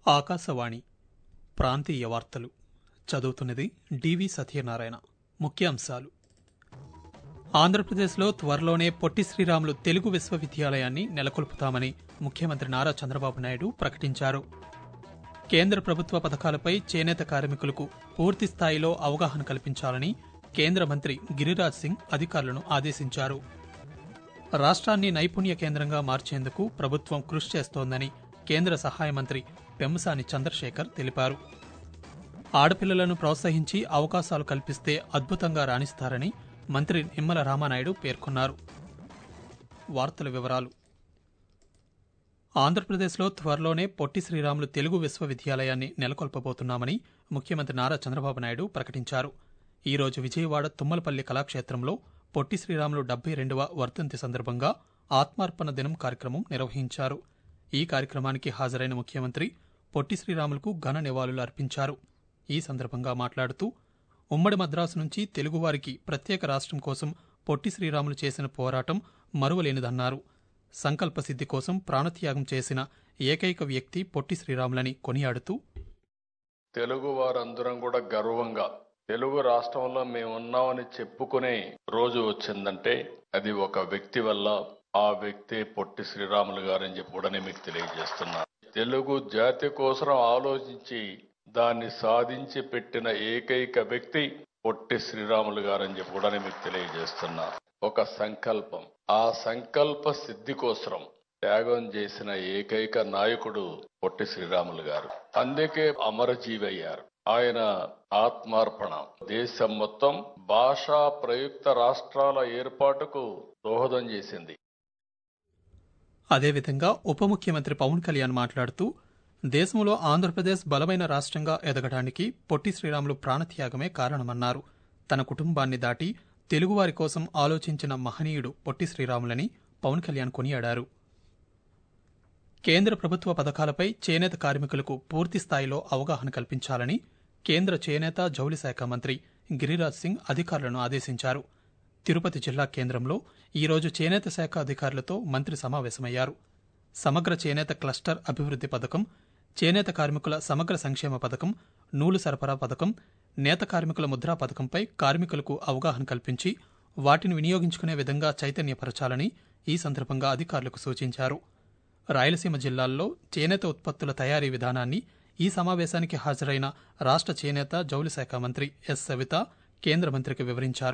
ఆకాశవాణి ప్రాంతీయ వార్తలు చదువుతున్నది డివి సత్యనారాయణ ముఖ్యాంశాలు ఆంధ్రప్రదేశ్లో త్వరలోనే పొట్టి శ్రీరాములు తెలుగు విశ్వవిద్యాలయాన్ని నెలకొల్పుతామని ముఖ్యమంత్రి నారా చంద్రబాబు నాయుడు ప్రకటించారు కేంద్ర ప్రభుత్వ పథకాలపై చేనేత కార్మికులకు పూర్తి స్థాయిలో అవగాహన కల్పించాలని కేంద్ర మంత్రి గిరిరాజ్ సింగ్ అధికారులను ఆదేశించారు రాష్ట్రాన్ని నైపుణ్య కేంద్రంగా మార్చేందుకు ప్రభుత్వం కృషి చేస్తోందని కేంద్ర సహాయ మంత్రి పెమ్మసాని చంద్రశేఖర్ తెలిపారు ఆడపిల్లలను ప్రోత్సహించి అవకాశాలు కల్పిస్తే అద్భుతంగా రాణిస్తారని మంత్రి నిమ్మల రామానాయుడు పేర్కొన్నారు వార్తల వివరాలు ఆంధ్రప్రదేశ్లో త్వరలోనే పొట్టి శ్రీరాములు తెలుగు విశ్వవిద్యాలయాన్ని నెలకొల్పబోతున్నామని ముఖ్యమంత్రి నారా చంద్రబాబు నాయుడు ప్రకటించారు ఈ రోజు విజయవాడ తుమ్మలపల్లి కళాక్షేత్రంలో పొట్టి శ్రీరాములు డెబ్బై రెండవ వర్ధంతి సందర్భంగా ఆత్మార్పణ దినం కార్యక్రమం నిర్వహించారు ఈ కార్యక్రమానికి హాజరైన ముఖ్యమంత్రి పొట్టి శ్రీరాములకు ఘన నివాళులు అర్పించారు ఈ సందర్భంగా మాట్లాడుతూ ఉమ్మడి మద్రాసు నుంచి తెలుగువారికి ప్రత్యేక రాష్ట్రం కోసం పొట్టి శ్రీరాములు చేసిన పోరాటం మరువలేనిదన్నారు సంకల్ప సిద్ధి కోసం ప్రాణత్యాగం చేసిన ఏకైక వ్యక్తి పొట్టి శ్రీరాములని కొనియాడుతూ తెలుగు వారందరం కూడా గర్వంగా తెలుగు రాష్ట్రంలో మేము ఉన్నామని చెప్పుకునే రోజు వచ్చిందంటే అది ఒక వ్యక్తి వల్ల ఆ వ్యక్తి పొట్టి శ్రీరాములు గారని చెప్పి కూడా నేను మీకు తెలియజేస్తున్నా తెలుగు జాతి కోసం ఆలోచించి దాన్ని సాధించి పెట్టిన ఏకైక వ్యక్తి పొట్టి శ్రీరాములు గారని చెప్పి కూడా నేను మీకు తెలియజేస్తున్నా ఒక సంకల్పం ఆ సంకల్ప సిద్ధి కోసం త్యాగం చేసిన ఏకైక నాయకుడు పొట్టి శ్రీరాములు గారు అందుకే అమరజీవి అయ్యారు ఆయన ఆత్మార్పణ దేశం మొత్తం భాషా ప్రయుక్త రాష్ట్రాల ఏర్పాటుకు దోహదం చేసింది అదేవిధంగా ఉప ముఖ్యమంత్రి పవన్ కళ్యాణ్ మాట్లాడుతూ దేశంలో ఆంధ్రప్రదేశ్ బలమైన రాష్ట్రంగా ఎదగడానికి పొట్టి శ్రీరాములు ప్రాణత్యాగమే కారణమన్నారు తన కుటుంబాన్ని దాటి తెలుగువారి కోసం ఆలోచించిన మహనీయుడు పొట్టి శ్రీరాములని పవన్ కళ్యాణ్ కొనియాడారు కేంద్ర ప్రభుత్వ పథకాలపై చేనేత కార్మికులకు పూర్తి స్థాయిలో అవగాహన కల్పించాలని కేంద్ర చేనేత జౌళి శాఖ మంత్రి గిరిరాజ్ సింగ్ అధికారులను ఆదేశించారు తిరుపతి జిల్లా కేంద్రంలో ఈరోజు చేనేత శాఖ అధికారులతో మంత్రి సమావేశమయ్యారు సమగ్ర చేనేత క్లస్టర్ అభివృద్ది పథకం చేనేత కార్మికుల సమగ్ర సంక్షేమ పథకం నూలు సరఫరా పథకం నేత కార్మికుల ముద్రా పథకంపై కార్మికులకు అవగాహన కల్పించి వాటిని వినియోగించుకునే విధంగా చైతన్యపరచాలని ఈ సందర్భంగా అధికారులకు సూచించారు రాయలసీమ జిల్లాల్లో చేనేత ఉత్పత్తుల తయారీ విధానాన్ని ఈ సమావేశానికి హాజరైన రాష్ట్ర చేనేత జౌళి శాఖ మంత్రి ఎస్ సవిత కేంద్ర మంత్రికి వివరించారు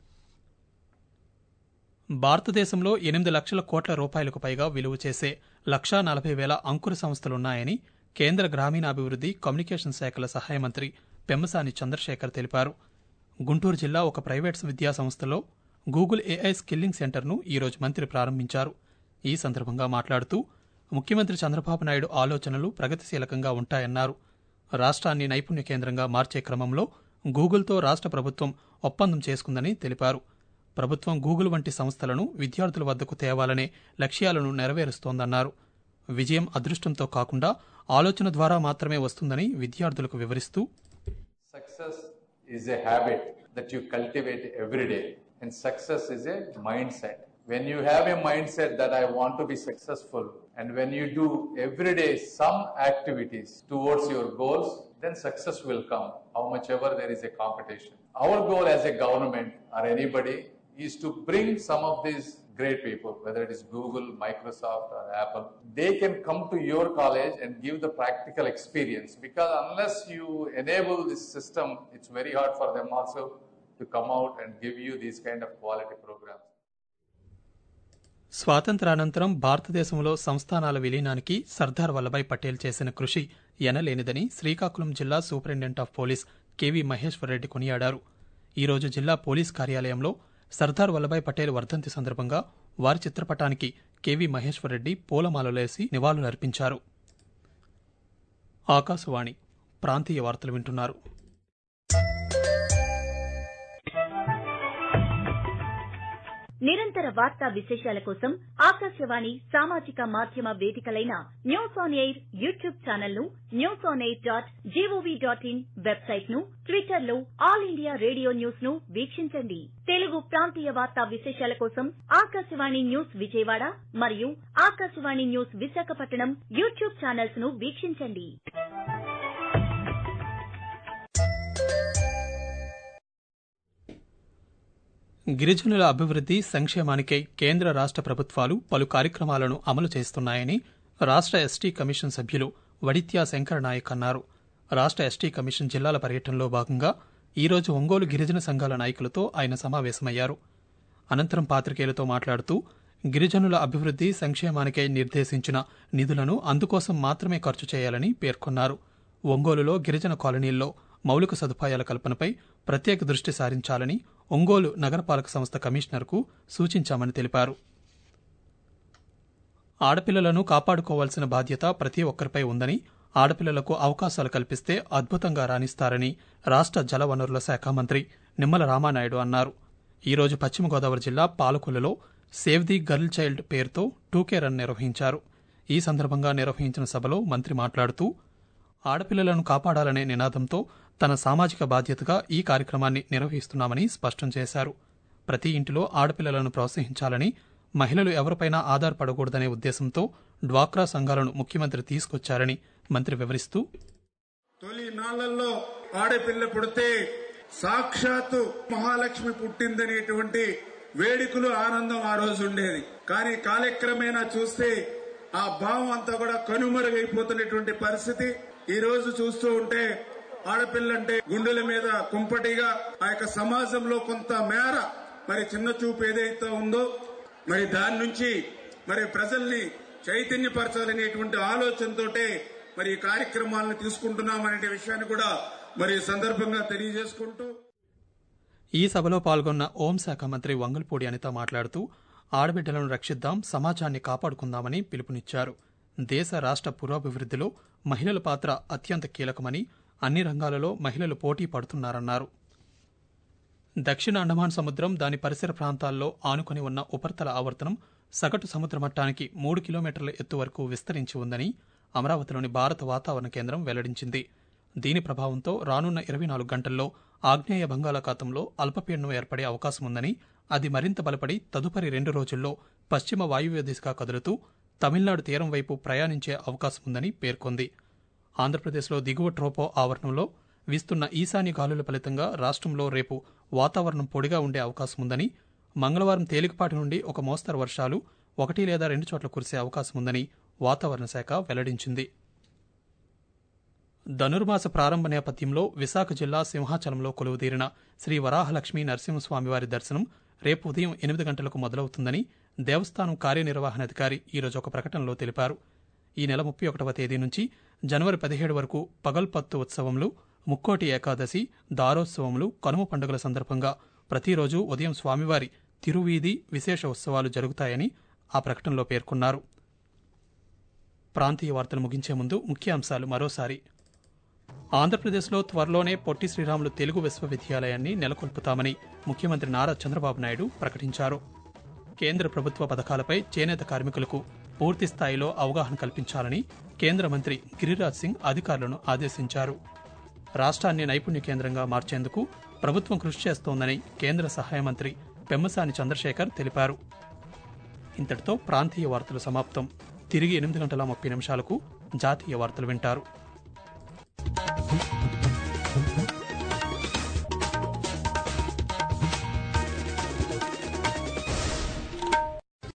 భారతదేశంలో ఎనిమిది లక్షల కోట్ల రూపాయలకు పైగా విలువ చేసే లక్షా నలభై వేల అంకుర సంస్థలున్నాయని కేంద్ర గ్రామీణాభివృద్ది కమ్యూనికేషన్ శాఖల సహాయ మంత్రి పెమ్మసాని చంద్రశేఖర్ తెలిపారు గుంటూరు జిల్లా ఒక ప్రైవేట్ విద్యా సంస్థలో గూగుల్ ఏఐ స్కిల్లింగ్ సెంటర్ను ఈరోజు మంత్రి ప్రారంభించారు ఈ సందర్భంగా మాట్లాడుతూ ముఖ్యమంత్రి చంద్రబాబు నాయుడు ఆలోచనలు ప్రగతిశీలకంగా ఉంటాయన్నారు రాష్ట్రాన్ని నైపుణ్య కేంద్రంగా మార్చే క్రమంలో గూగుల్తో రాష్ట్ర ప్రభుత్వం ఒప్పందం చేసుకుందని తెలిపారు ప్రభుత్వం గూగుల్ వంటి సంస్థలను విద్యార్థుల వద్దకు తేవాలనే లక్ష్యాలను నెరవేరుస్తోందన్నారు విజయం అదృష్టంతో కాకుండా ఆలోచన ద్వారా మాత్రమే వస్తుందని విద్యార్థులకు వివరిస్తూ Success is a habit that you cultivate every day, and success is a mindset. When you have a mindset that I want to be successful, and when you do every day some activities towards your goals, then success will come, how much ever there is a competition. Our goal as a government or anybody is to bring some of these great people, whether it is Google, Microsoft, or Apple, they can come to your college and give the practical experience because unless you enable this system, it's very hard for them also to come out and give you these kind of quality programs. స్వాతంత్రానంతరం భారతదేశంలో సంస్థానాల విలీనానికి సర్దార్ వల్లభాయ్ పటేల్ చేసిన కృషి ఎనలేనిదని శ్రీకాకుళం జిల్లా superintendent of police KV Maheswara Reddy కొనియాడారు ఈరోజు జిల్లా police కార్యాలయంలో సర్దార్ వల్లభాయ్ పటేల్ వర్ధంతి సందర్భంగా వారి చిత్రపటానికి కెవి మహేశ్వరరెడ్డి పూలమాలలేసి నివాళులర్పించారు ఆకాశవాణి ప్రాంతీయ వార్తలు వింటున్నారు నిరంతర వార్తా విశేషాల కోసం ఆకాశవాణి సామాజిక మాధ్యమ వేదికలైన news on air YouTube channel ను news on air dot G O V dot in website ను ట్విట్టర్ లో ఆల్ ఇండియా రేడియో న్యూస్ ను వీక్షించండి తెలుగు ప్రాంతీయ వార్తా విశేషాల కోసం ఆకాశవాణి న్యూస్ విజయవాడ మరియు Akashvani news Visakhapatnam YouTube channels ను వీక్షించండి గిరిజనుల అభివృద్ది సంక్షేమానికై కేంద్ర రాష్ట ప్రభుత్వాలు పలు కార్యక్రమాలను అమలు చేస్తున్నాయని రాష్ట ఎస్టీ కమిషన్ సభ్యులు వడిత్యా శంకర నాయక్ అన్నారు రాష్ట ఎస్టీ కమిషన్ జిల్లాల పర్యటనలో భాగంగా ఈరోజు ఒంగోలు గిరిజన సంఘాల నాయకులతో ఆయన సమావేశమయ్యారు అనంతరం పాత్రికేయులతో మాట్లాడుతూ గిరిజనుల అభివృద్ది సంక్షేమానికై నిర్దేశించిన నిధులను అందుకోసం మాత్రమే ఖర్చు చేయాలని పేర్కొన్నారు ఒంగోలులో గిరిజన కాలనీల్లో మౌలిక సదుపాయాల కల్పనపై ప్రత్యేక దృష్టి సారించాలని ఒంగోలు నగరపాలక సంస్థ కమిషనర్కు సూచించామని తెలిపారు ఆడపిల్లలను కాపాడుకోవాల్సిన బాధ్యత ప్రతి ఒక్కరిపై ఉందని ఆడపిల్లలకు అవకాశాలు కల్పిస్తే అద్భుతంగా రాణిస్తారని రాష్ట జలవనరుల శాఖ మంత్రి నిమ్మల రామానాయుడు అన్నారు ఈరోజు పశ్చిమ గోదావరి జిల్లా పాలకొల్లులో సేవ్ ది గర్ల్ చైల్డ్ పేరుతో టూకే రన్ నిర్వహించారు ఈ సందర్భంగా నిర్వహించిన సభలో మంత్రి మాట్లాడుతూ ఆడపిల్లలను కాపాడాలనే నినాదంతో తన సామాజిక బాధ్యతగా ఈ కార్యక్రమాన్ని నిర్వహిస్తున్నామని స్పష్టం చేశారు ప్రతి ఇంటిలో ఆడపిల్లలను ప్రోత్సహించాలని మహిళలు ఎవరిపైనా ఆధారపడకూడదనే ఉద్దేశంతో డ్వాక్రా సంఘాలను ముఖ్యమంత్రి తీసుకొచ్చారని మంత్రి వివరిస్తూ తొలి నాళ్లలో ఆడపిల్ల పుడితే సాక్షాత్తు మహాలక్ష్మి పుట్టిందనేటువంటి వేడుకలు ఆనందం ఆ రోజు ఉండేది కానీ కాలక్రమేణా చూస్తే ఆ భావం అంతా కూడా కనుమరుగైపోతున్నటువంటి పరిస్థితి ఈ రోజు చూస్తూ ఉంటే ఆడపిల్లంటే గుండెల మీద కుంపటిగా ఆ యొక్క సమాజంలో కొంత మేర మరి చిన్న చూపు ఏదైతే ఉందో మరి దాని నుంచి మరి ప్రజల్ని చైతన్యపరచాలనేటువంటి ఆలోచనతోటే మరి ఈ కార్యక్రమాలను తీసుకుంటున్నామనే విషయాన్ని కూడా మరి ఈ సందర్భంగా తెలియజేసుకుంటూ ఈ సభలో పాల్గొన్న హోంశాఖ మంత్రి వంగల్పూడి అనిత మాట్లాడుతూ ఆడబిడ్డలను రక్షిద్దాం సమాజాన్ని కాపాడుకుందామని పిలుపునిచ్చారు దేశ రాష్ట పురోభివృద్దిలో మహిళల పాత్ర అత్యంత కీలకమని అన్ని రంగాలలో మహిళలు పోటీ పడుతున్నారన్నారు దక్షిణ అండమాన్ సముద్రం దాని పరిసర ప్రాంతాల్లో ఆనుకొని ఉన్న ఉపరితల ఆవర్తనం సగటు సముద్ర మట్టానికి మూడు కిలోమీటర్ల ఎత్తు వరకు విస్తరించి ఉందని అమరావతిలోని భారత వాతావరణ కేంద్రం వెల్లడించింది దీని ప్రభావంతో రానున్న ఇరవై నాలుగు గంటల్లో ఆగ్నేయ బంగాళాఖాతంలో అల్పపీడనం ఏర్పడే అవకాశం ఉందని అది మరింత బలపడి తదుపరి రెండు రోజుల్లో పశ్చిమ వాయువ్య దిశగా కదులుతూ తమిళనాడు తీరం వైపు ప్రయాణించే అవకాశం ఉందని పేర్కొంది ఆంధ్రప్రదేశ్లో దిగువ ట్రోపో ఆవరణంలో వీస్తున్న ఈశాన్య గాలుల ఫలితంగా రాష్ట్రంలో రేపు వాతావరణం పొడిగా ఉండే అవకాశం ఉందని మంగళవారం తేలికపాటి నుండి ఒక మోస్తరు వర్షాలు ఒకటి లేదా రెండు చోట్ల కురిసే అవకాశం ఉందని వాతావరణ శాఖ వెల్లడించింది ధనుర్మాస ప్రారంభ నేపథ్యంలో విశాఖ జిల్లా సింహాచలంలో కొలువుదీరిన శ్రీ వరాహలక్ష్మీ నరసింహస్వామివారి దర్శనం రేపు ఉదయం ఎనిమిది గంటలకు మొదలవుతుందని దేవస్థానం కార్యనిర్వహణాధికారి ఈరోజు ఒక ప్రకటనలో తెలిపారు ఈ నెల ముప్పై ఒకటవ తేదీ నుంచి జనవరి పదిహేడు వరకు పగల్పత్తు ఉత్సవములు ముక్కోటి ఏకాదశి దారోత్సవములు కనుమ పండుగల సందర్భంగా ప్రతిరోజు ఉదయం స్వామివారి తిరువీధి విశేష ఉత్సవాలు జరుగుతాయని ఆ ప్రకటనలో పేర్కొన్నారు ప్రాంతీయ వార్తలు ముగించే ముందు ముఖ్యాంశాలు మరోసారి ఆంధ్రప్రదేశ్లో త్వరలోనే పొట్టి శ్రీరాములు తెలుగు విశ్వవిద్యాలయాన్ని నెలకొల్పుతామని ముఖ్యమంత్రి నారా చంద్రబాబు నాయుడు ప్రకటించారు కేంద్ర ప్రభుత్వ పథకాలపై చేనేత కార్మికులకు పూర్తి స్థాయిలో అవగాహన కల్పించాలని కేంద్ర మంత్రి గిరిరాజ్ సింగ్ అధికారులను ఆదేశించారు రాష్ట్రాన్ని నైపుణ్య కేంద్రంగా మార్చేందుకు ప్రభుత్వం కృషి చేస్తోందని కేంద్ర సహాయ మంత్రి పెమ్మసాని చంద్రశేఖర్ తెలిపారు ఇంతటితో ప్రాంతీయ వార్తలు సమాప్తం తిరిగి ఎనిమిది గంటల ముప్పై నిమిషాలకు జాతీయ వార్తలు వింటారు